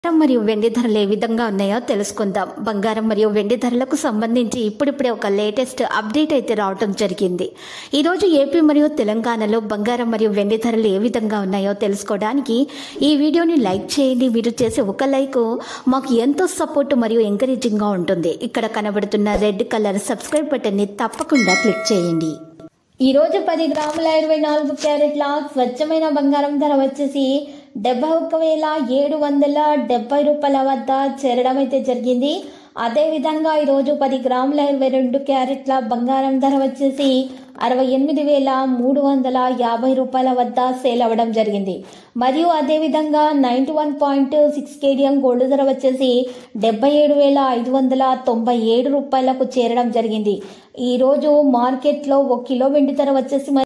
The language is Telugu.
బంగారం మరియు వెండి ధరలు ఏ విధంగా ఉన్నాయో తెలుసుకుందాం బంగారం మరియు వెండి ధరలకు సంబంధించి ఇప్పుడిప్పుడే ఒక లేటెస్ట్ అప్డేట్ అయితే రావటం జరిగింది ఈరోజు ఏపీ మరియు తెలంగాణలో బంగారం మరియు వెండి ధరలు ఏ విధంగా ఉన్నాయో తెలుసుకోవడానికి ఈ వీడియోని లైక్ చేయండి మీరు చేసే ఒక లైక్ మాకు ఎంతో సపోర్ట్ మరియు ఎంకరేజింగ్గా ఉంటుంది ఇక్కడ కనబడుతున్న రెడ్ కలర్ సబ్స్క్రైబ్ బటన్ని తప్పకుండా క్లిక్ చేయండి ఈ రోజు పది గ్రాముల ఇరవై నాలుగు క్యారెట్ల స్వచ్ఛమైన బంగారం ధర వచ్చేసి డెబ్బై ఒక్క వేల ఏడు వందల డెబ్బై రూపాయల వద్ద చేరడం అయితే జరిగింది అదేవిధంగా ఈరోజు పది గ్రాముల ఇరవై రెండు క్యారెట్ల బంగారం ధర వచ్చేసి అరవై ఎనిమిది వేల మూడు వందల యాభై రూపాయల వద్ద సేల్ అవ్వడం జరిగింది మరియు అదేవిధంగా ninety one point six KDM gold ధర వచ్చేసి డెబ్బై ఏడు వేల ఐదు వందల తొంభై ఏడు రూపాయలకు చేరడం జరిగింది ఈరోజు మార్కెట్లో ఒక కిలో వెండి ధర వచ్చేసి